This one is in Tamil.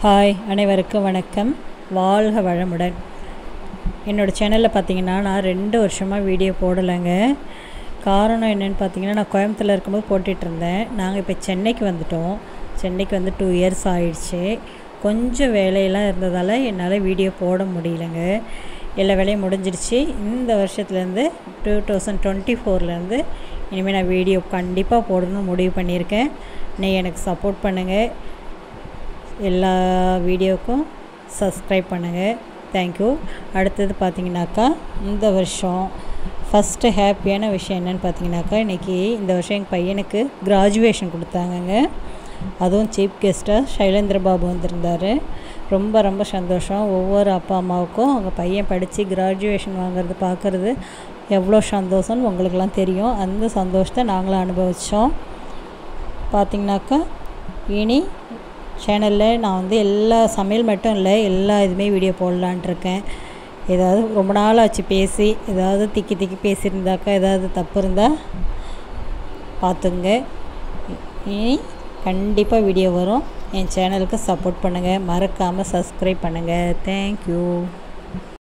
ஹாய் அனைவருக்கும் வணக்கம் வாழ்க வளமுடன் என்னோடய சேனலில் பார்த்தீங்கன்னா நான் ரெண்டு வருஷமாக வீடியோ போடலைங்க காரணம் என்னென்னு பார்த்தீங்கன்னா நான் கோயம்புத்தூரில் இருக்கும்போது போட்டுட்டு இருந்தேன் நாங்கள் இப்போ சென்னைக்கு வந்துட்டோம் சென்னைக்கு வந்து டூ இயர்ஸ் ஆயிடுச்சு கொஞ்சம் வேலையெல்லாம் இருந்ததால் என்னால் வீடியோ போட முடியலங்க எல்லா வேலையும் முடிஞ்சிருச்சு இந்த வருஷத்துலேருந்து டூ தௌசண்ட் டுவெண்ட்டி ஃபோர்லேருந்து இனிமேல் நான் வீடியோ கண்டிப்பாக போடணும்னு முடிவு பண்ணியிருக்கேன் நீ எனக்கு சப்போர்ட் பண்ணுங்கள் எல்லா வீடியோவுக்கும் சப்ஸ்கிரைப் பண்ணுங்கள் தேங்க்யூ அடுத்தது பார்த்தீங்கன்னாக்கா இந்த வருஷம் ஃபஸ்ட்டு ஹாப்பியான விஷயம் என்னென்னு பார்த்தீங்கன்னாக்கா இன்றைக்கி இந்த வருஷம் எங்கள் பையனுக்கு கிராஜுவேஷன் கொடுத்தாங்கங்க அதுவும் சீஃப் கெஸ்ட்டாக சைலேந்திர பாபு வந்திருந்தார் ரொம்ப ரொம்ப சந்தோஷம் ஒவ்வொரு அப்பா அம்மாவுக்கும் அவங்க பையன் படித்து கிராஜுவேஷன் வாங்குறது பார்க்குறது எவ்வளோ சந்தோஷம்னு உங்களுக்கெல்லாம் தெரியும் அந்த சந்தோஷத்தை நாங்களும் அனுபவித்தோம் பார்த்திங்கனாக்கா இனி சேனலில் நான் வந்து எல்லா சமையல் மட்டும் இல்லை எல்லா இதுவுமே வீடியோ போடலான் இருக்கேன் ஏதாவது ரொம்ப நாள் ஆச்சு பேசி ஏதாவது திக்கி திக்கி பேசியிருந்தாக்கா ஏதாவது தப்பு இருந்தால் பார்த்துங்க இனி கண்டிப்பாக வீடியோ வரும் என் சேனலுக்கு சப்போர்ட் பண்ணுங்கள் மறக்காமல் சப்ஸ்கிரைப் பண்ணுங்கள் தேங்க்யூ